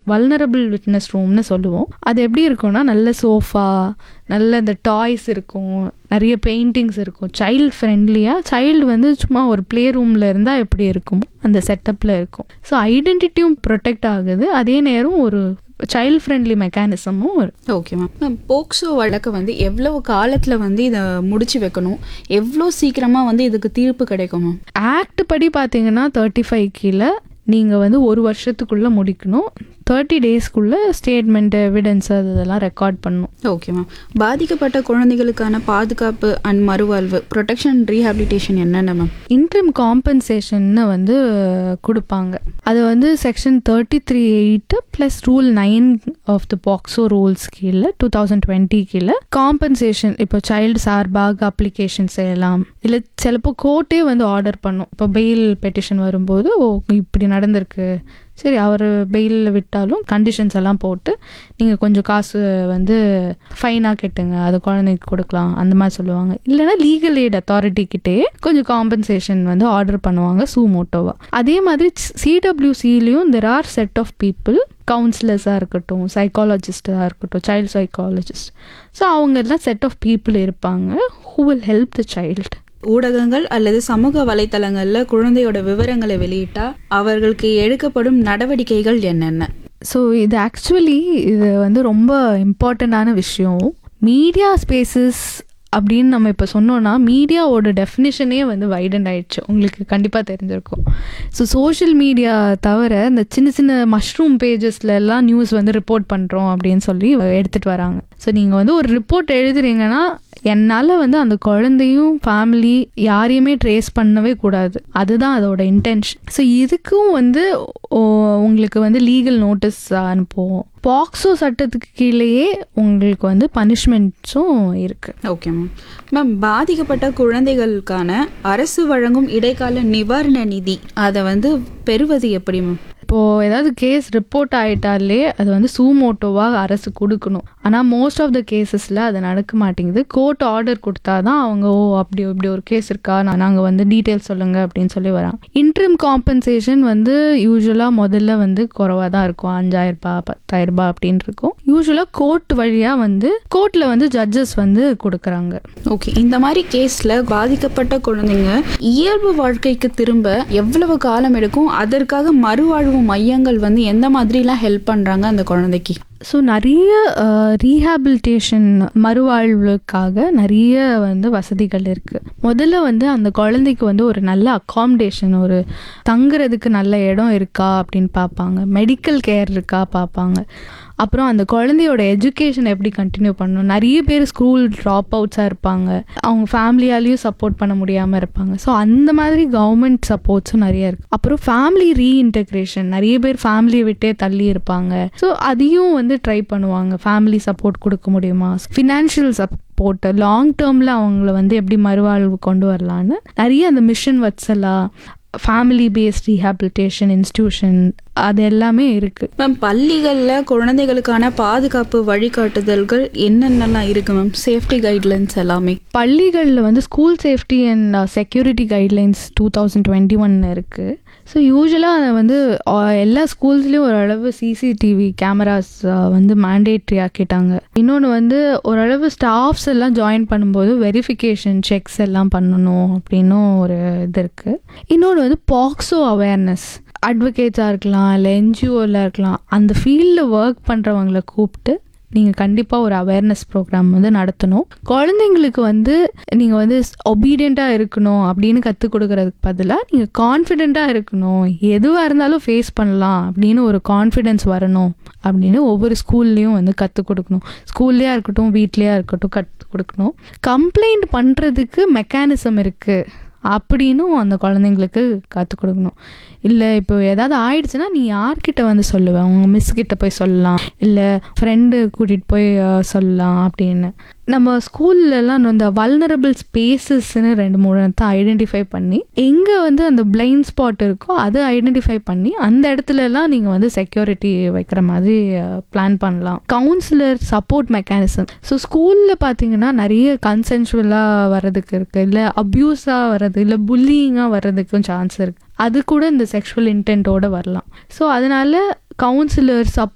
vulnerable witness ரூம்னு சொல்லுவோம் அது எப்படி இருக்கும்னா நல்ல சோஃபா நல்ல இந்த டாய்ஸ் இருக்கும் நிறைய பெயிண்டிங்ஸ் இருக்கும் சைல்டு ஃப்ரெண்ட்லியாக சைல்டு வந்து சும்மா ஒரு ப்ளே ரூமில் இருந்தால் எப்படி இருக்கும் அந்த செட்டப்பில் இருக்கும் ஸோ ஐடென்டிட்டியும் ப்ரொடெக்ட் ஆகுது அதே நேரம் ஒரு சைல்டு ஃப்ரெண்ட்லி மெக்கானிசமும் இருக்கு ஓகே மேம் மேம் போக்சோ வழக்கை வந்து எவ்வளவு காலத்தில் வந்து இதை முடிச்சு வைக்கணும் எவ்வளோ சீக்கிரமாக வந்து இதுக்கு தீர்ப்பு கிடைக்கும் மேம் ஆக்ட் படி பார்த்தீங்கன்னா தேர்ட்டி ஃபைவ் கீழே நீங்கள் வந்து ஒரு வருஷத்துக்குள்ளே முடிக்கணும் தேர்ட்டி டேஸ்க்குள்ளே ஸ்டேட்மெண்ட் எவிடன்ஸ் அதெல்லாம் ரெக்கார்ட் பண்ணணும் ஓகே மேம் பாதிக்கப்பட்ட குழந்தைகளுக்கான பாதுகாப்பு அண்ட் மறுவாழ்வு ப்ரொடெக்ஷன் ரீஹாபிலிட்டேஷன் என்னென்ன மேம் இன்ட்ரிம் காம்பன்சேஷன்னு வந்து கொடுப்பாங்க அது வந்து section thirty three eight plus rule nine of the POCSO rules கீழே டூ தௌசண்ட் டுவெண்ட்டி கீழே காம்பன்சேஷன் இப்போ சைல்டு சார்பாக அப்ளிகேஷன் செய்யலாம் இல்லை சிலப்போ கோர்ட்டே வந்து ஆர்டர் பண்ணும் இப்போ பெயில் பெட்டிஷன் வரும்போது ஓ இப்படி நடந்திருக்கு சரி அவர் பெயிலில் விட்டாலும் கண்டிஷன்ஸ் எல்லாம் போட்டு நீங்கள் கொஞ்சம் காசு வந்து ஃபைனாக கட்டுங்க அது குழந்தைக்கு கொடுக்கலாம் அந்த மாதிரி சொல்லுவாங்க இல்லைன்னா லீகல் எய்ட் அத்தாரிட்டி கொஞ்சம் காம்பன்சேஷன் வந்து ஆர்டர் பண்ணுவாங்க சூ மோட்டோவா அதே மாதிரி சிடபிள்யூசிலையும் there are set of people கவுன்சிலர்ஸாக இருக்கட்டும் சைக்காலஜிஸ்டாக இருக்கட்டும் சைல்டு சைக்காலஜிஸ்ட் ஸோ அவங்க எல்லாம் செட் ஆஃப் பீப்புள் இருப்பாங்க who will help the child ஊடகங்கள் அல்லது சமூக வலைத்தளங்கள்ல குழந்தையோட விவரங்களை வெளியிட்டா அவர்களுக்கு எடுக்கப்படும் நடவடிக்கைகள் என்னென்ன ஸோ இது ஆக்சுவலி இது வந்து ரொம்ப இம்பார்ட்டண்ட்டான விஷயம் மீடியா ஸ்பேசஸ் அப்படின்னு நம்ம இப்போ சொன்னோன்னா மீடியாவோட டெஃபினிஷனே வந்து வைடண்ட் ஆயிடுச்சு உங்களுக்கு கண்டிப்பாக தெரிஞ்சிருக்கும் ஸோ சோஷியல் மீடியா தவிர இந்த சின்ன சின்ன மஷ்ரூம் பேஜஸ்ல எல்லாம் நியூஸ் வந்து ரிப்போர்ட் பண்ணுறோம் அப்படின்னு சொல்லி எடுத்துகிட்டு வராங்க ஸோ நீங்கள் வந்து ஒரு ரிப்போர்ட் எழுதுறீங்கன்னா என்னால் வந்து அந்த குழந்தையும் ஃபேமிலி யாரையுமே ட்ரேஸ் பண்ணவே கூடாது அதுதான் அதோட இன்டென்ஷன் ஸோ இதுக்கும் வந்து ஓ, உங்களுக்கு வந்து லீகல் நோட்டீஸ் அனுப்புவோம் பாக்ஸோ சட்டத்துக்கு கீழேயே உங்களுக்கு வந்து பனிஷ்மெண்ட்ஸும் இருக்குது ஓகே மேம் மேம் பாதிக்கப்பட்ட குழந்தைகளுக்கான அரசு வழங்கும் இடைக்கால நிவாரண நிதி அதை வந்து பெறுவது எப்படி மேம் இப்போது ஏதாவது கேஸ் ரிப்போர்ட் ஆயிட்டாலே அது வந்து சூமோட்டோவாக அரசு கொடுக்கணும் ஆனால் மோஸ்ட் ஆஃப் த கேசஸில் அது நடக்க மாட்டேங்குது கோர்ட் ஆர்டர் கொடுத்தா தான் அவங்க ஓ அப்படி இப்படி ஒரு கேஸ் இருக்கா நாங்கள் வந்து டீட்டெயில்ஸ் சொல்லுங்கள் அப்படின்னு சொல்லி வராங்க இன்ட்ரிம் காம்பன்சேஷன் வந்து யூஸ்வலாக முதல்ல வந்து குறவாக தான் இருக்கும் அஞ்சாயிரம் ரூபாய் பத்தாயிரம் ரூபாய் அப்படின்னு இருக்கும் யூஸ்வலாக கோர்ட் வழியாக வந்து கோர்ட்டில் வந்து ஜட்ஜஸ் வந்து கொடுக்குறாங்க ஓகே இந்த மாதிரி கேஸ்ல பாதிக்கப்பட்ட குழந்தைங்க இயல்பு வாழ்க்கைக்கு திரும்ப எவ்வளவு காலம் எடுக்கும் அதற்காக மறுவாழ்வு மையங்கள் வந்து எந்த மாதிரிலாம் ஹெல்ப் பண்றாங்க அந்த குழந்தைக்கு ஸோ நிறைய ரீஹாபிலிட்டேஷன் மறுவாழ்வுக்காக நிறைய வந்து வசதிகள் இருக்குது முதல்ல வந்து அந்த குழந்தைக்கு வந்து ஒரு நல்ல அக்காமடேஷன் ஒரு தங்குறதுக்கு நல்ல இடம் இருக்கா அப்படின்னு பார்ப்பாங்க மெடிக்கல் கேர் இருக்கா பார்ப்பாங்க அப்புறம் அந்த குழந்தையோட எஜுகேஷன் எப்படி கண்டினியூ பண்ணணும் நிறைய பேர் ஸ்கூல் ட்ராப் அவுட்ஸாக இருப்பாங்க அவங்க ஃபேமிலியாலேயும் சப்போர்ட் பண்ண முடியாமல் இருப்பாங்க ஸோ அந்த மாதிரி கவர்மெண்ட் சப்போர்ட்ஸும் நிறைய இருக்குது அப்புறம் ஃபேமிலி ரீஇன்டெக்ரேஷன் நிறைய பேர் ஃபேமிலியை விட்டே தள்ளி இருப்பாங்க ஸோ அதையும் வந்து ட்ரை பண்ணுவாங்க ஃபேமிலி சப்போர்ட் கொடுக்க முடியுமா ஃபினான்ஷியல் சப்போர்ட் லாங் டேர்மில் அவங்கள வந்து எப்படி மறுவாழ்வு கொண்டு வரலான்னு நிறைய அந்த mission Vatsalya family based rehabilitation institution அது எல்லாமே இருக்குது மேம் பள்ளிகளில் குழந்தைகளுக்கான பாதுகாப்பு வழிகாட்டுதல்கள் என்னென்னலாம் இருக்கு மேம் சேஃப்டி கைட்லைன்ஸ் எல்லாமே பள்ளிகளில் வந்து school safety and security guidelines two thousand twenty one இருக்குது ஸோ யூஸ்வலாக அதை வந்து ஆ, எல்லா ஸ்கூல்ஸ்லேயும் ஓரளவு சிசிடிவி கேமராஸ் வந்து மேண்டேட்ரி ஆக்கிட்டாங்க இன்னொன்று வந்து ஓரளவு ஸ்டாஃப்ஸ் எல்லாம் ஜாயின் பண்ணும்போது வெரிஃபிகேஷன் செக்ஸ் எல்லாம் பண்ணணும் அப்படின்னும் ஒரு இது இருக்குது இன்னொன்று வந்து பாக்ஸோ அவேர்னஸ் அட்வொகேட்ஸாக இருக்கலாம் இல்லை என்ஜிஓவில் இருக்கலாம் அந்த ஃபீல்டில் ஒர்க் பண்ணுறவங்கள கூப்பிட்டு நீங்கள் கண்டிப்பாக ஒரு அவேர்னஸ் ப்ரோக்ராம் வந்து நடத்தணும் குழந்தைங்களுக்கு வந்து நீங்கள் வந்து ஒபீடியண்ட்டாக இருக்கணும் அப்படின்னு கற்றுக் கொடுக்கறதுக்கு பதிலாக நீங்கள் கான்ஃபிடெண்ட்டாக இருக்கணும் எதுவாக இருந்தாலும் ஃபேஸ் பண்ணலாம் அப்படின்னு ஒரு கான்ஃபிடென்ஸ் வரணும் அப்படின்னு ஒவ்வொரு ஸ்கூல்லையும் வந்து கற்றுக் கொடுக்கணும் ஸ்கூல்லையா இருக்கட்டும் வீட்லேயா இருக்கட்டும் கற்றுக் கொடுக்கணும் கம்ப்ளைண்ட் பண்ணுறதுக்கு மெக்கானிசம் இருக்குது அப்படின்னும் அந்த குழந்தைங்களுக்கு கற்றுக் கொடுக்கணும் இல்லை இப்போ ஏதாவது ஆயிடுச்சுன்னா நீ யார்கிட்ட வந்து சொல்லுவ உங்க மிஸ் கிட்ட போய் சொல்லலாம் இல்லை ஃப்ரெண்டு கூட்டிகிட்டு போய் அஹ், சொல்லலாம் அப்படின்னு நம்ம ஸ்கூல்லலாம் இந்த வல்னரபிள் ஸ்பேசஸ்ன்னு ரெண்டு மூணு தான் ஐடென்டிஃபை பண்ணி எங்கே வந்து அந்த பிளைண்ட் ஸ்பாட் இருக்கோ அதை ஐடென்டிஃபை பண்ணி அந்த இடத்துல எல்லாம் நீங்கள் வந்து செக்யூரிட்டி வைக்கிற மாதிரி பிளான் பண்ணலாம் கவுன்சிலர் சப்போர்ட் மெக்கானிசம் ஸோ ஸ்கூலில் பார்த்தீங்கன்னா நிறைய கன்சென்சுவலாக வர்றதுக்கு இருக்குது இல்லை அப்யூஸாக வர்றது இல்லை புல்லிங்காக வர்றதுக்கும் சான்ஸ் இருக்குது அது கூட இந்த செக்ஷுவல் இன்டென்ட்டோட வரலாம் ஸோ அதனால கவுன்சிலர் சப்